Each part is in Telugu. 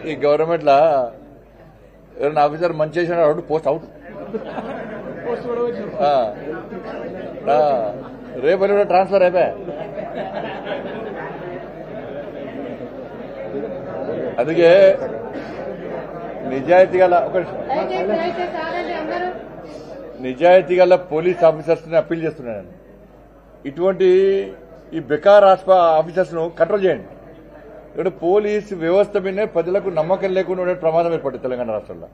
ఈ గవర్నమెంట్ లా ఎవరైనా ఆఫీసర్ మంచి చేసిన అవుట్ పోస్ట్ అవుట్ ఆ. ఆ. రేపు ఎల్లుండి ట్రాన్స్ఫర్ అయిపోయా అందుకే నిజాయితీ గల ఒక నిమిషం. దయచేసి దయచేసి ఆగండి అందరూ నిజాయితీ గల పోలీస్ ఆఫీసర్స్ ని అప్పీల్ చేస్తున్నాను ఇటువంటి ఈ బెకార్ ఆఫీసర్స్ ను కంట్రోల్ చేయండి ఇక్కడ పోలీస్ వ్యవస్థ మీదనే ప్రజలకు నమ్మకం లేకుండా ఉండే ప్రమాదం ఏర్పడింది తెలంగాణ రాష్ట్రంలో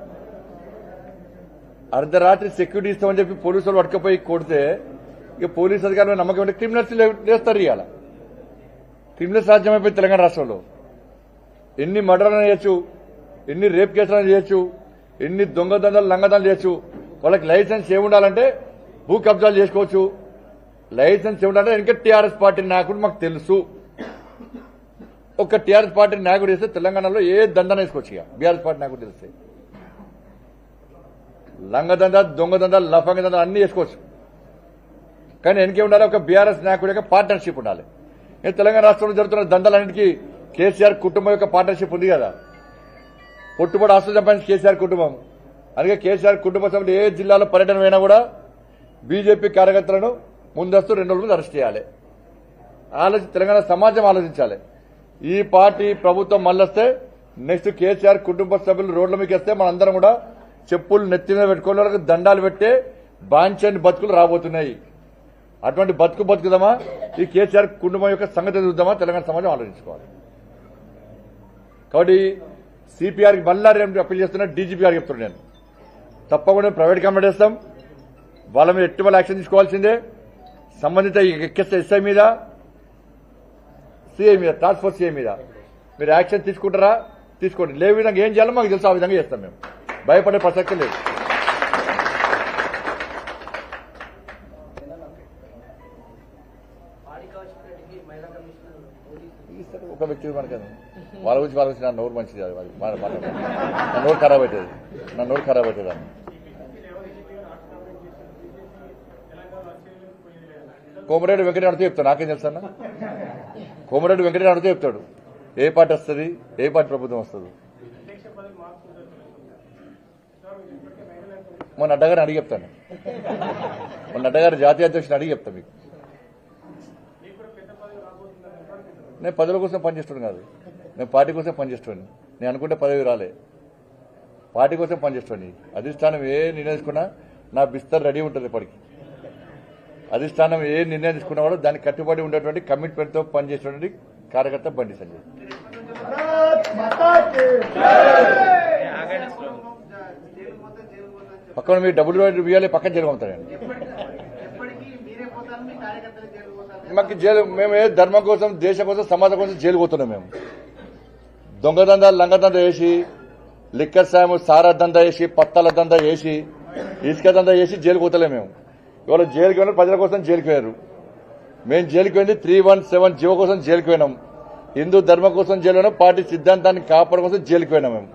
అర్ధరాత్రి సెక్యూరిటీ ఇస్తామని చెప్పి పోలీసులు పట్టుకపోయి కొడితే ఇక పోలీస్ అధికారుల మీద నమ్మకం ఉంటే క్రిమినల్స్ లేస్తారు ఇవాళ క్రిమినల్స్ రాజ్యం అయిపోయింది తెలంగాణ రాష్ట్రంలో ఎన్ని మర్డర్లు చేయొచ్చు ఎన్ని రేప్ కేసులు చేయొచ్చు ఎన్ని దొంగదండలు లంగదండలు చేయొచ్చు వాళ్ళకి లైసెన్స్ ఏముండాలంటే భూ కబ్జాలు చేసుకోవచ్చు లైసెన్స్ ఏముండాలంటే ఇంకా టీఆర్ఎస్ పార్టీ నాయకుడు మాకు తెలుసు ఒక్క టీఆర్ఎస్ పార్టీ నాయకుడు వేస్తే తెలంగాణలో ఏ దండన వేసుకోవచ్చు ఇక బీఆర్ఎస్ పార్టీ నాయకుడు తెలిస్తే లంగదండ దొంగదండ లఫంగ దండ అన్ని వేసుకోవచ్చు కానీ వెనకే ఉండాలి ఒక బీఆర్ఎస్ నాయకుడి యొక్క పార్ట్నర్షిప్ ఉండాలి ఏ తెలంగాణ రాష్ట్రంలో జరుగుతున్న దండలన్నింటికీ కేసీఆర్ కుటుంబం యొక్క పార్ట్నర్షిప్ ఉంది కదా పొట్టుబడి ఆస్తులు సంపాదించి కేసీఆర్ కుటుంబం అందుకే కేసీఆర్ కుటుంబ సభ్యులు ఏ జిల్లాలో పర్యటన అయినా కూడా బీజేపీ కార్యకర్తలను ముందస్తు రెండు రోజులు అరెస్ట్ చేయాలి ఆలోచి తెలంగాణ సమాజం ఆలోచించాలి ఈ పార్టీ ప్రభుత్వం మళ్ళొస్తే నెక్స్ట్ కేసీఆర్ కుటుంబ సభ్యులు రోడ్ల మీకు వస్తే మనందరం కూడా చెప్పులు నెత్తి మీద పెట్టుకోవాలి వాళ్ళకి దండాలు పెట్టే బాంచని బతుకులు రాబోతున్నాయి అటువంటి బతుకు బతుకుదామా ఈ కేసీఆర్ కుటుంబం యొక్క సంగతి చూద్దామా తెలంగాణ సమాజం ఆలోచించుకోవాలి కాబట్టి సిపిఆర్కి మళ్ళా రేపు అప్పీల్ చేస్తున్నా డీజీపీ గారికి చెప్తున్నాను నేను తప్పకుండా ప్రైవేట్ కంప్లైంట్ చేస్తాం వాళ్ళ మీద ఎట్టి వాళ్ళ యాక్షన్ తీసుకోవాల్సిందే సంబంధిత ఎక్కిస్తే ఎస్ఐ మీద సిఐ మీద టాస్క్ ఫోర్స్ సిఐ మీద మీరు యాక్షన్ తీసుకుంటారా తీసుకోండి లే విధంగా ఏం చేయాలో మాకు తెలుసు ఆ విధంగా చేస్తాం మేము భయపడే ప్రసక్తి లేదు ఇస్తారు ఒక వ్యక్తి మనకి వాళ్ళ గురించి వాళ్ళ గురించి నా నోరు మంచిది కాదు వాళ్ళ- వాళ్ళ- వాళ్ళ- నా నోరు ఖరాబ్ అవుతుంది నా నోరు ఖరాబ్ అవుతుంది అని కోమరెడ్డి వెంకటరెడ్డి అడితే చెప్తాడు నాకేం తెలుసు అన్న కోమరెడ్డి వెంకటరెడ్డి అడితే చెప్తాడు ఏ పార్టీ వస్తుంది ఏ పార్టీ ప్రభుత్వం వస్తుంది మొన్న అడ్డగారిని అడిగి చెప్తాను మొన్న అడ్డగారి జాతీయ అధ్యక్షుని అడిగి చెప్తాను మీకు నేను పదవుల కోసం పనిచేస్తున్నాను కాదు నేను పార్టీ కోసం పనిచేస్తాను నేను అనుకుంటే పదవి రాలే పార్టీ కోసం పనిచేస్తాను అధిష్టానం ఏ నిర్ణయం తీసుకున్నా నా బిస్తర్ రెడీ ఉంటుంది ఇప్పటికి అధిష్టానం ఏ నిర్ణయం తీసుకున్నా కూడా దానికి కట్టుబడి ఉండేటువంటి కమిట్మెంట్తో పనిచేసేటువంటి కార్యకర్త బండి సంజయ్ పక్కన మీరు డబ్బులు ఇవ్వాలి పక్కన జరగవుతారండి ఎప్పటికీ మీరే పోతారు మీ కార్యకర్తలు జైలు పోతారు మాకు జైలు మేము ఏ ధర్మం కోసం దేశం కోసం సమాజం కోసం జైలు పోతున్నాం మేము దొంగదందాలు లంగదంద వేసి లిక్కర్ సాయం సారా దందా వేసి పత్తాల దందా వేసి ఇసుక దందా వేసి జైలుకు పోతలేం మేము ఇవాళ జైలుకి పోయిన ప్రజల కోసం జైలుకి పోయారు మేము జైలుకి పోయింది త్రీ వన్ సెవెన్ జీవో కోసం జైలుకి పోయినాం హిందూ ధర్మం కోసం జైలు పోయినాం పార్టీ సిద్ధాంతాన్ని కాపాడడం కోసం జైలుకి పోయినాం మేము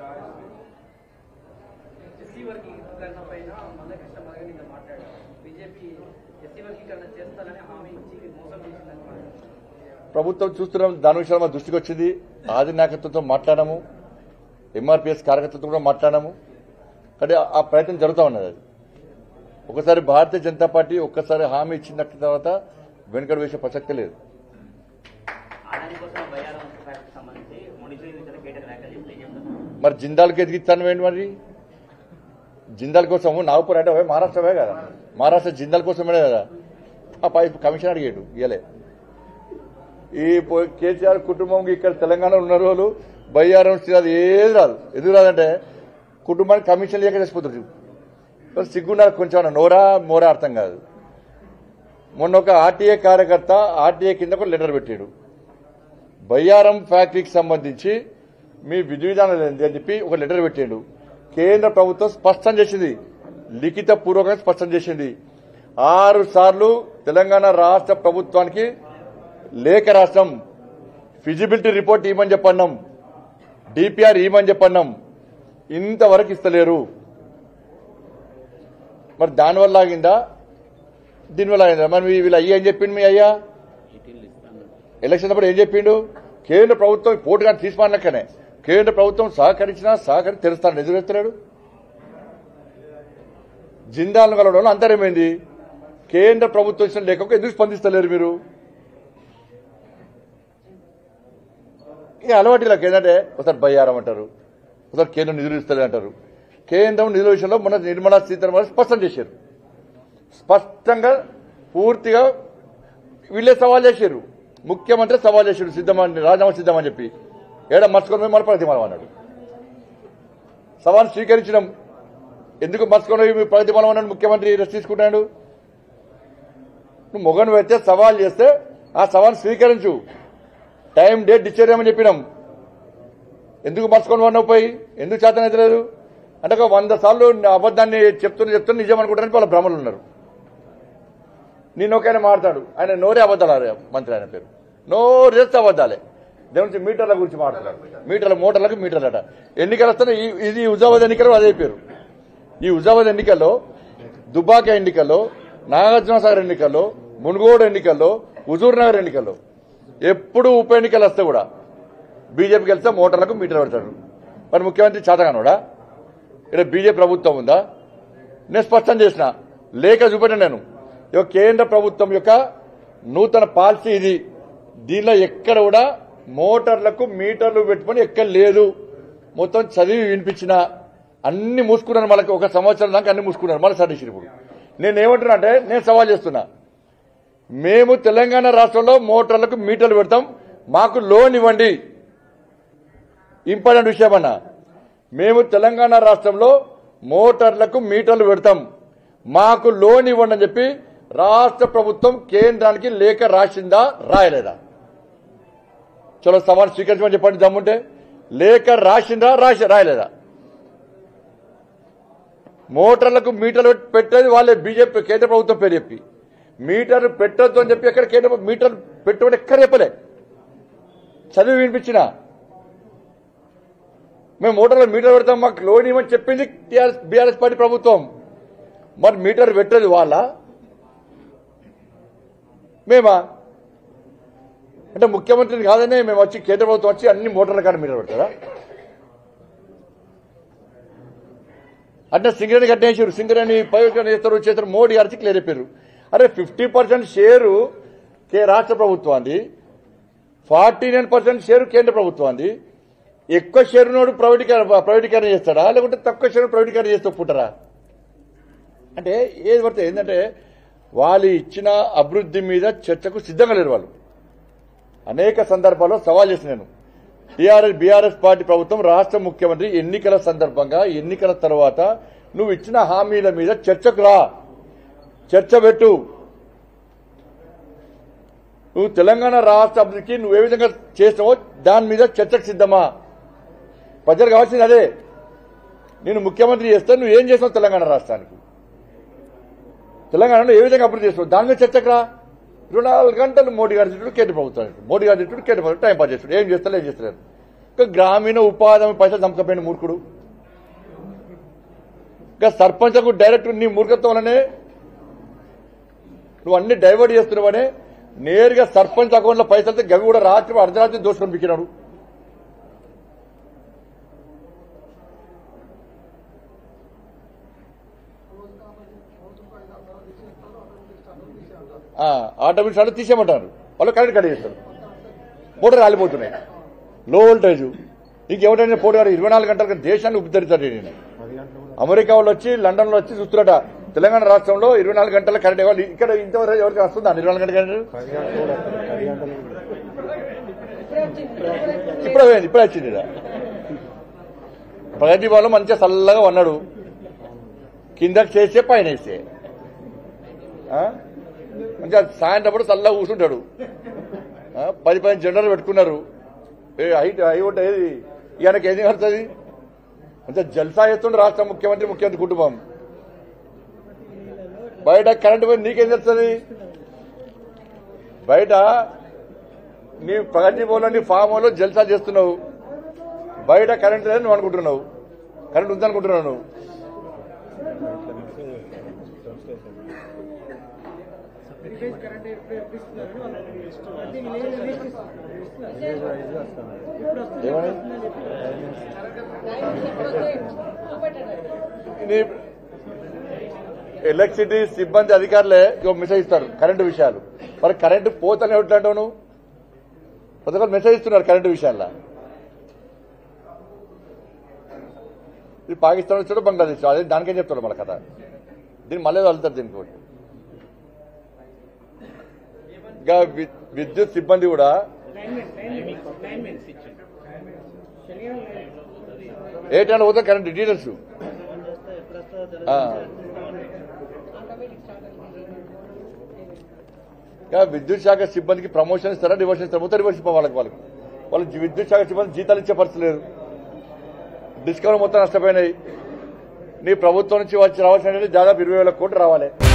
ఎస్సీ వర్గీకరణ పైన మందకృష్ణ మదగనిగా మాట్లాడారు బీజేపీ ఎస్సీ వర్గీకరణ చేస్తానని హామీ ఇచ్చి మోసం చేసిందని మాట్లాడారు ప్రభుత్వం చూస్తున్నాం దాని విషయంలో మా దృష్టికి వచ్చింది ఆది నాయకత్వంతో మాట్లాడము ఎంఆర్పిఎస్ కార్యకర్తలతో కూడా మాట్లాడము కానీ ఆ ప్రయత్నం జరుగుతూ ఉన్నది అది ఒకసారి భారతీయ జనతా పార్టీ ఒక్కసారి హామీ ఇచ్చిన తర్వాత వెనుకడు వేసే ప్రసక్తి లేదు ఆదాని కోసం బయ్యారం ఫ్యాక్టరీకి సంబంధించి మునిశ్రీ నుంచి కేటర్ వ్యాఖ్యలు చెప్తే ఏం చెప్తారు మరి జిందాల్కి ఎదిగిస్తాను ఏంటి మరి జిందాల్ కోసం నాగపూర్ అంటే అవే మహారాష్ట్రవే కదా మహారాష్ట్ర జిందాల్ కోసమే కదా ఆ పై కమిషన్ అడిగాడు ఇయలే ఈ పో- కేసీఆర్ కుటుంబం ఇక్కడ తెలంగాణ ఉన్న రోజులు బయ్యారం అది ఏది రాదు ఎందుకు రాదంటే కుటుంబానికి కమిషన్ లేక చచ్చిపోతుంది మరి సిగ్గున్నారు కొంచెం అన్న నోరా మోరా అర్థం కాదు మొన్న ఒక ఆర్టీఏ కార్యకర్త ఆర్టీఏ కింద ఒక లెటర్ పెట్టాడు బయ్యారం ఫ్యాక్టరీకి సంబంధించి మీ విధి విధానాలు ఏంటి అని చెప్పి ఒక లెటర్ పెట్టాడు కేంద్ర ప్రభుత్వం స్పష్టం చేసింది లిఖిత పూర్వకంగా స్పష్టం చేసింది ఆరు సార్లు తెలంగాణ రాష్ట్ర ప్రభుత్వానికి లేఖ రాష్ట్రం ఫిజిబిలిటీ రిపోర్ట్ ఇవ్వమని చెప్పన్నాం డిపిఆర్ ఇవ్వమని చెప్పన్నాం ఇంతవరకు ఇస్తలేరు మరి దానివల్ల ఆగిందా దీనివల్ల ఆగిందా మరి మీ- వీళ్ళు అయ్యా ఏం చెప్పిండు మీ అయ్యా ఎలక్షన్ అప్పుడు ఏం చెప్పిండు కేంద్ర ప్రభుత్వం పోటుగా తీసుకోనక్కనే కేంద్ర ప్రభుత్వం సహకరించినా సహకరి తెరుస్తాను ఎదురు తెరుస్తాడు జిందాలను కలవడంలో అంతరేమైంది కేంద్ర ప్రభుత్వం ఇచ్చిన లేఖకు ఎందుకు స్పందిస్తలేరు మీరు ఇక అలవాటు ఇలా ఏంటంటే ఒకసారి బయ్యారం అంటారు ఒకసారి కేంద్రం నిధులు ఇస్తుంది అంటారు కేంద్రం నిధుల విషయంలో మొన్న నిర్మలా సీతారామన్ స్పష్టం చేశారు స్పష్టంగా పూర్తిగా వీళ్ళే సవాల్ చేశారు ముఖ్యమంత్రి సవాల్ చేశారు సిద్ధమని రాజీనామా సిద్ధమని చెప్పి ఏడా మర్చుకొని పోయి మన ప్రగతి మనం అన్నాడు సవాల్ స్వీకరించడం ఎందుకు మర్చుకొని పోయి ప్రగతి మనం అన్నాడు ముఖ్యమంత్రి రెస్ట్ తీసుకుంటాడు నువ్వు మొగను అయితే సవాల్ చేస్తే ఆ సవాల్ స్వీకరించు టైం డేట్ డిసైడ్ చేయమని చెప్పినాం ఎందుకు మర్చుకొని వన్నావు పోయి ఎందుకు చేతనైతే లేదు అంటే ఒక వంద సార్లు నా అబద్ధాన్ని చెప్తున్నా చెప్తున్నా నిజం అనుకుంటారని వాళ్ళ భ్రమలు ఉన్నారు నేను ఒకైనా మాట్లాడు ఆయన నోరే అబద్ధాలు ఆడే మంత్రి ఆయన పేరు నోరు చేస్తే అబద్ధాలే దేని నుంచి మీటర్ల గురించి మాట్లాడారు మీటర్ల మోటార్లకు మీటర్లట ఎన్నికలు వస్తే ఇది హుజాబాద్ ఎన్నికలు అదే పేరు ఈ హుజాబాద్ ఎన్నికల్లో దుబాక ఎన్నికల్లో నాగార్జున సాగర్ ఎన్నికల్లో మునుగోడు ఎన్నికల్లో హుజూర్ నగర్ ఎన్నికల్లో ఎప్పుడు ఉప ఎన్నికలు వస్తే కూడా బీజేపీకి వెళ్తే మోటార్లకు మీటర్ పెడతాడు మరి ముఖ్యమంత్రి చేతగానోడా ఇక్కడ బీజేపీ ప్రభుత్వం ఉందా నేను స్పష్టం చేసిన లేఖ చూపెట్టాను నేను ఇక కేంద్ర ప్రభుత్వం యొక్క నూతన పాలసీ ఇది దీనిలో ఎక్కడ కూడా మోటార్లకు మీటర్లు పెట్టుకొని ఎక్కడ లేదు మొత్తం చదివి వినిపించిన అన్ని మూసుకున్నాను మనకి ఒక సంవత్సరం దాకా అన్ని మూసుకున్నారు మళ్ళీ సర్టిఫికేట్ ఇప్పుడు నేను ఏమంటున్నా అంటే నేను సవాల్ చేస్తున్నా మేము తెలంగాణ రాష్ట్రంలో మోటార్లకు మీటర్లు పెడతాం మాకు లోన్ ఇవ్వండి ఇంపార్టెంట్ విషయం అన్న మేము తెలంగాణ రాష్ట్రంలో మోటార్లకు మీటర్లు పెడతాం మాకు లోన్ ఇవ్వండి అని చెప్పి రాష్ట్ర ప్రభుత్వం కేంద్రానికి లేఖ రాసిందా రాయలేదా చలో సవాల్ స్వీకరించమని చెప్పండి దమ్ముంటే లేఖ రాసిందా రాసి రాయలేదా మోటార్లకు మీటర్లు పెట్టేది వాళ్ళే బీజేపీ కేంద్ర ప్రభుత్వం పేరు చెప్పి మీటర్ పెట్టొద్దు అని చెప్పి ఎక్కడ కేంద్ర మీటర్ పెట్టమని ఎక్కడ చెప్పలే చదివి వినిపించిన మేము మోటార్లో మీటర్ పెడతాం మాకు లోన్ ఇవ్వని చెప్పింది టీఆర్ఎస్ బీఆర్ఎస్ పార్టీ ప్రభుత్వం మరి మీటర్ పెట్టదు వాళ్ళ మేమా అంటే ముఖ్యమంత్రిని కాదనే మేము వచ్చి కేంద్ర ప్రభుత్వం వచ్చి అన్ని మోటార్ల కాడ మీటర్ పెడతారా అంటే సింగరేణి కట్టేసారు సింగరేణి పైన చేస్తారు చేస్తారు మోడీ గారికి క్లియర్ అయిపోయారు అరే ఫిఫ్టీ పర్సెంట్ షేరు కే రాష్ట్ర ప్రభుత్వాన్ని ఫార్టీ నైన్ పర్సెంట్ షేరు కేంద్ర ప్రభుత్వాన్ని ఎక్కువ షేరు నోడు ప్రైవేటీకరణ ప్రైవేటీకరణ చేస్తాడా లేకుంటే తక్కువ షేరు ప్రైవేటీకరణ చేస్తూ ఒప్పుకుంటారా అంటే ఏది పడితే ఏంటంటే వాళ్ళు ఇచ్చిన అభివృద్ధి మీద చర్చకు సిద్ధంగా లేరు వాళ్ళు అనేక సందర్భాల్లో సవాల్ చేసిన నేను టీఆర్ఎస్ బీఆర్ఎస్ పార్టీ ప్రభుత్వం రాష్ట్ర ముఖ్యమంత్రి ఎన్నికల సందర్భంగా ఎన్నికల తర్వాత నువ్వు ఇచ్చిన హామీల మీద చర్చకు రా చర్చ పెట్టు నువ్వు తెలంగాణ రాష్ట్ర అభివృద్ధికి నువ్వు ఏ విధంగా చేస్తావో దాని మీద చర్చకు సిద్ధమా ప్రజలు కావాల్సింది అదే నేను ముఖ్యమంత్రి చేస్తే నువ్వు ఏం చేసావు తెలంగాణ రాష్ట్రానికి తెలంగాణలో ఏ విధంగా అభివృద్ధి చేస్తావు దాని మీద చర్చకు రా ఇరవై నాలుగు గంటలు మోడీ గారి తిట్టుడు కేంద్ర ప్రభుత్వం తిట్టుడు. మోడీ గారి తిట్టుడు కేంద్ర ప్రభుత్వం టైం పాస్ చేస్తాడు ఏం చేస్తాడు ఏం చేస్తలేరు ఇంకా గ్రామీణ ఉపాధి హామీ పైసలు చంపకపోయిన మూర్ఖుడు ఇంకా సర్పంచ్కు డైరెక్ట్ నీ మూర్ఖత్వం వల్లనే నువ్వు అన్ని డైవర్ట్ చేస్తున్నావనే నేరుగా సర్పంచ్ అకౌంట్లో పైసలతో గవి కూడా రాత్రి అర్ధరాత్రి దోసుకొని పిక్కినాడు ఆటోమేటిక్ అంటే తీసేయమంటారు వాళ్ళు కరెంట్ కట్ చేస్తారు మోటార్ రాలిపోతున్నాయి లో వోల్టేజ్ ఇంకేమిటంటే పోటీ గారు ఇరవై నాలుగు గంటలకు దేశాన్ని ఉద్ధరిస్తాడు నేను అమెరికా వాళ్ళు వచ్చి లండన్ లో వచ్చి చూస్తున్నట తెలంగాణ రాష్ట్రంలో ఇరవై నాలుగు గంటల కరెంట్ ఇవ్వాలి ఇక్కడ ఇంతవరకు ఎవరికి వస్తుందా ఇరవై నాలుగు గంటల కరెంట్ ఇప్పుడు పోయింది ఇప్పుడే వచ్చింది ఈడ. ప్రగతి వాళ్ళు మంచిగా చల్లగా ఉన్నాడు కిందకి చేస్తే పైన వేస్తే ఆ? మంచిగా సాయంత్రం పూట చల్లగా కూర్చుంటాడు ఆ? పది పది జెండర్లు పెట్టుకున్నారు ఏ హైట్ హై ఉంటాయి ఏది ఈయనకి ఏది కడుతుంది అంటే జల్సా చేస్తుండే రాష్ట్ర ముఖ్యమంత్రి ముఖ్యమంత్రి కుటుంబం బయట కరెంట్ పోయి నీకేం తెలుస్తుంది బయట నీ ప్రగతి భవన్లో నీ ఫామ్ హౌస్లో జల్సా చేస్తున్నావు బయట కరెంట్ లేదని నువ్వు అనుకుంటున్నావు కరెంట్ ఉందనుకుంటున్నావు నువ్వు కరెంట్ ఎప్పుడు ఎప్పుడు ఇస్తున్నారని వాళ్ళు అంటే లేదు ఏమని చూపెట్టాడు ఇది ఎలక్ట్రిసిటీ సిబ్బంది అధికారులే ఇగో మెసేజ్ ఇస్తారు కరెంటు విషయాలు మరి కరెంటు పోతనే ఎట్లంటావు నువ్వు ప్రతి ఒక్కరు మెసేజ్ ఇస్తున్నారు కరెంటు విషయాల్లో ఇది పాకిస్తాన్ వచ్చాడు బంగ్లాదేశ్ అదే దానికేం చెప్తాడు మన కథ దీన్ని మళ్ళీ వెళ్తారు దీనికి ఒకటి ఇంకా వి- విద్యుత్ సిబ్బంది కూడా ఏ టైం పోతే కరెంట్ డీటెయిల్స్ ఆ. ఇంకా విద్యుత్ శాఖ సిబ్బందికి ప్రమోషన్ ఇస్తారా డివోషన్ ఇస్తారా మొత్తం డివోషన్ ఇవ్వాలి వాళ్ళకి వాళ్ళకి వాళ్ళు జీ- విద్యుత్ శాఖ సిబ్బంది జీతాలు ఇచ్చే పరిస్థితి లేదు డిస్కౌంట్ మొత్తం నష్టపోయినాయి నీ ప్రభుత్వం నుంచి వచ్చి రావాల్సిన దాదాపు ఇరవై వేల కోట్లు రావాలి